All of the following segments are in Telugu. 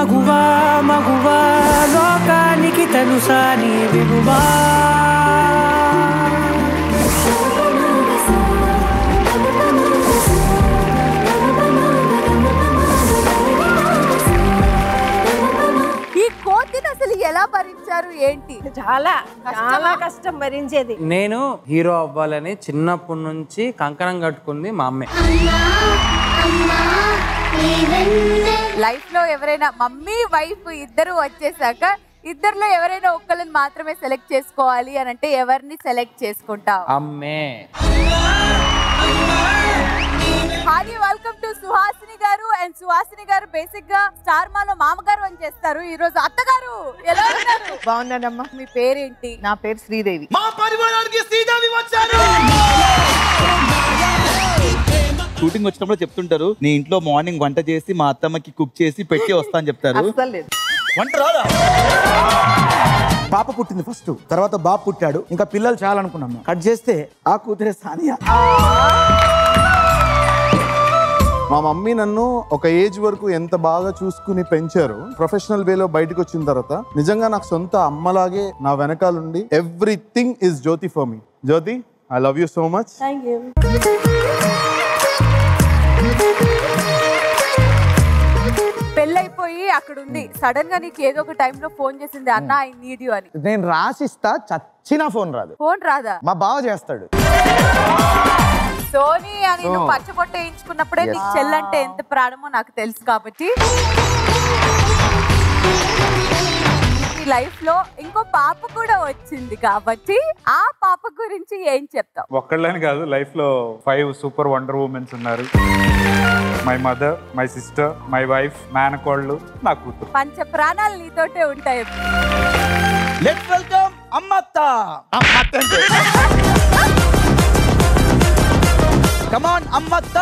మగువా మగువా లోకానికి తెలుసా నీ విలువా ఈ కోతిని అసలు ఎలా భరించారు ఏంటి చాలా చాలా కష్టం భరించేది నేను హీరో అవ్వాలని చిన్నప్పటి నుంచి కంకణం కట్టుకుంది మా అమ్మే లైఫ్ లో ఎవరైనా మమ్మీ వైఫ్ ఇద్దరు వచ్చేసాక ఇద్దరిలో ఎవరైనా ఒక్కరిని మాత్రమే సెలెక్ట్ చేసుకోవాలి అని అంటే ఎవరిని సెలెక్ట్ చేసుకుంటావు అమ్మే హాయ్ వెల్కమ్ టు సుహాసిని గారు అండ్ సుహాసిని గారు బేసిక్ గా స్టార్ మాలో మామగారు అని చేస్తారు ఈ రోజు అత్తగారు ఎలా ఉన్నారు బాగున్నానమ్మా మీ పేరేంటి నా పేరు శ్రీదేవి మా పరివారానికి శ్రీదేవి వచ్చారు షూటింగ్ వచ్చినప్పుడు చెప్తుంటారు నీ ఇంట్లో మార్నింగ్ వంట చేసి మా అత్తమ్మకి కుక్ చేసి పెట్టి వస్తా అని చెప్తారు అస్సలు లేదు వంట రాదా పాప పుట్టింది ఫస్ట్ తర్వాత బాబు పుట్టాడు ఇంకా పిల్లలు చాలా అనుకున్నాం కట్ చేస్తే ఆ కూతురే సానియా మా మమ్మీ నన్ను ఒక ఏజ్ వరకు ఎంత బాగా చూసుకుని పెంచారు ప్రొఫెషనల్ వేలో బయటకు వచ్చిన తర్వాత నిజంగా నాకు సొంత అమ్మలాగే నా వెనకాలండి everything is Jyothi for me Jyothi I love you so much పెళ్ళైపోయి అక్కడ ఉంది సడన్ గా నీకు ఏదో ఒక టైంలో ఫోన్ చేసింది అన్న ఐ నీడ్ యూ అని నేను రాసిస్తా చచ్చినా ఫోన్ రాదు ఫోన్ రాదా మా బావ చేస్తాడు సోనీ అని నువ్వు పచ్చబొట్ట వేయించుకున్నప్పుడే నీకు చెల్లంటే ఎంత ప్రాణమో నాకు తెలుసు కాబట్టి ఈ లైఫ్ లో ఇంకో పాప కూడా వచ్చింది కాబట్టి ఆ పాప గురించి ఏం చెప్తావు ఒక్కళ్ళని కాదు లైఫ్ లో ఫైవ్ సూపర్ వండర్ ఉమెన్స్ ఉన్నారు my mother my sister my wife మేనకోళ్ళు నా కూతురు పంచ ప్రాణాలు నీతోటే ఉంటాయి లెట్స్ వెల్కమ్ అమ్మత్త అమ్మత్త అంటే కమాన్ అమ్మత్త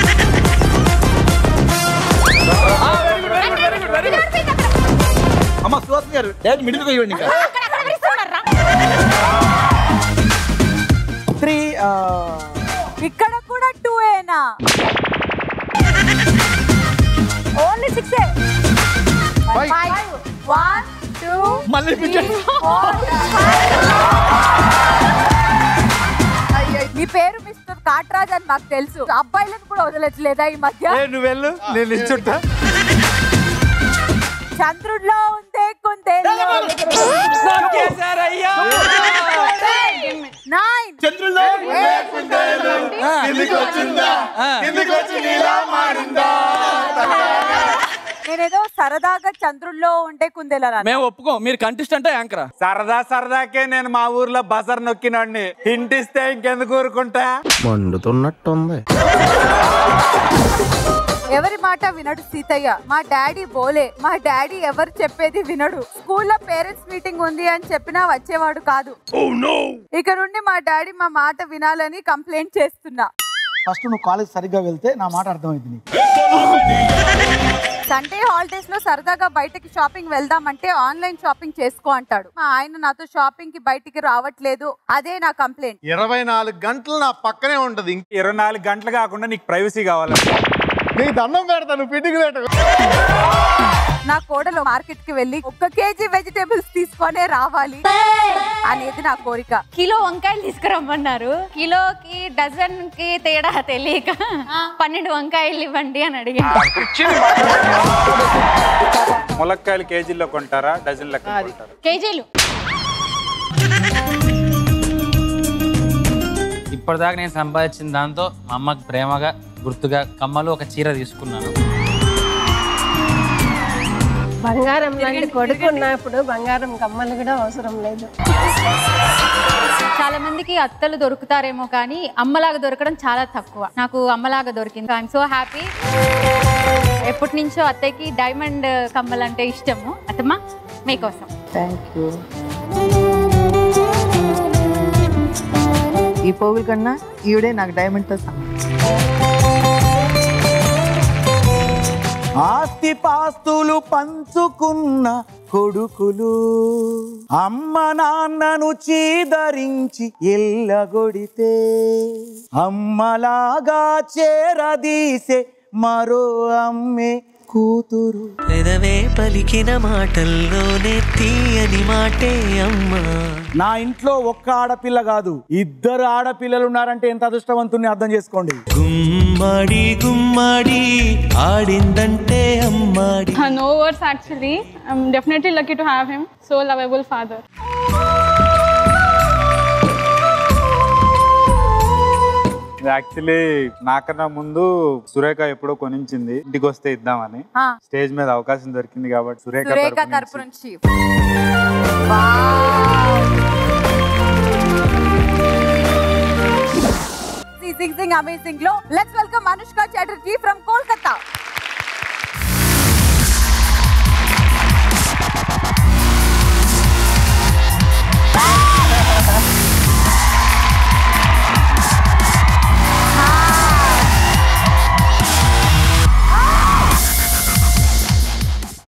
అమ్మ సుహాస్ గారు డైరెక్ట్ మిడిల్ పోయండి ఇంకా త్రీ ఇక్కడ కూడా టూ ఏనా ఓన్లీ సిక్స్ వన్ టూ మళ్ళీ పిచ్చాడు. మీ పేరు మిస్టర్ కాట్రాజ్ అని మాకు తెలుసు అబ్బాయిలను కూడా వదలట్లేదా ఈ మధ్య నువ్వు వెళ్ళు నేను ఇచ్చుంటా చంద్రుడిలో ఉందే కొంతే నైన్ చంద్రుల్లో నేనేదో సరదాగా చంద్రుడిలో ఉంటే కుందేలా మేము ఒప్పుకోం మీరు కంటెస్టెంట్ యాంకరా సరదా సరదాకే నేను మా ఊర్లో బజార్ నొక్కినండి ఇంటిస్తే ఇంకెందుకు ఊరుకుంటా మండుతున్నట్టుంది ఎవరి మాట వినడు సీతయ్య మా డాడీ బోలే మా డాడీ ఎవరు చెప్పేది వినడు స్కూల్లో పేరెంట్స్ మీటింగ్ ఉంది అని చెప్పినా వచ్చేవాడు కాదు ఇక నుండి మా డాడీ మా మాట వినాలని కంప్లైంట్ చేస్తున్నా ఫస్ట్ నువ్వు కాలేజ్ సరిగ్గా వెళ్తే నా మాట అర్థమైంది నీకు సండే హాలిడేస్ లో సరదాగా బయటకి షాపింగ్ వెళ్దామంటే ఆన్లైన్ షాపింగ్ చేసుకో అంటాడు మా ఆయన నాతో షాపింగ్ కి బయటికి రావట్లేదు అదే నా కంప్లైంట్ ఇరవై నాలుగు గంటలు నా పక్కనే ఉంటది ఇంక ఇరవై నాలుగు గంటలు కాకుండా నీకు ప్రైవసీ కావాలి నీకు దండం పెడతాను పిటికి పెట్టు నా కోడలు మార్కెట్ కి వెళ్ళి ఒక్క కేజీ వెజిటేబుల్స్ తీసుకొనే రావాలి అనేది నా కోరిక కిలో వంకాయలు తీసుకురమ్మన్నారు కిలోకి డజన్ కి తేడా తెలియక పన్నెండు వంకాయలు ఇవ్వండి అని అడిగాను ములక్కాయలు కేజీల్లో కొంటారా డజన్ లెక్క కొంటారా కేజీలు ఇప్పటిదాకా నేను సంపాదించిన దాంతో మా అమ్మకి ప్రేమగా గుర్తుగా కమ్మలు ఒక చీర తీసుకున్నాను బంగారం లాంటి కొడుకున్నప్పుడు బంగారం కమ్మలు కూడా అవసరం లేదు చాలా మందికి అత్తలు దొరుకుతారేమో కానీ అమ్మలాగా దొరకడం చాలా తక్కువ నాకు అమ్మలాగా దొరికింది ఐఎమ్ సో హ్యాపీ ఎప్పటి నుంచో అత్తయ్యకి డైమండ్ కమ్మలు అంటే ఇష్టము అత్తమ్మ మీకోసం థ్యాంక్ యూ ఈ పోగుల కన్నా ఈవిడే నాకు డైమండ్తో సమానం ఆస్తి పాస్తులు పంచుకున్న కొడుకులు అమ్మ నాన్నను చీదరించి ఎల్లగొడితే అమ్మలాగా చేరదీసే మరో అమ్మే కూతురు పెదవే పలికిన మాటల్లోనే తీయని మాటే అమ్మా నా ఇంట్లో ఒక్క ఆడపిల్ల కాదు ఇద్దరు ఆడపిల్లలు ఉన్నారంటే ఎంత అదృష్టవంతుని అర్థం చేసుకోండి గుమ్మడి గుమ్మడి ఆడిందంటే అమ్మాడి no words actually. I'm definitely lucky to have him. So lovable father. Actually నాకన్నా ముందు సురేఖ ఎప్పుడో కొనించింది ఇంటికి వస్తే ఇద్దామని ఆ. స్టేజ్ మీద అవకాశం దొరికింది కాబట్టి సురేఖ సురేఖ తరపు తరపు నుంచి. నుంచి అమేజింగ్ లో let's welcome Anushka Chatterjee from Kolkata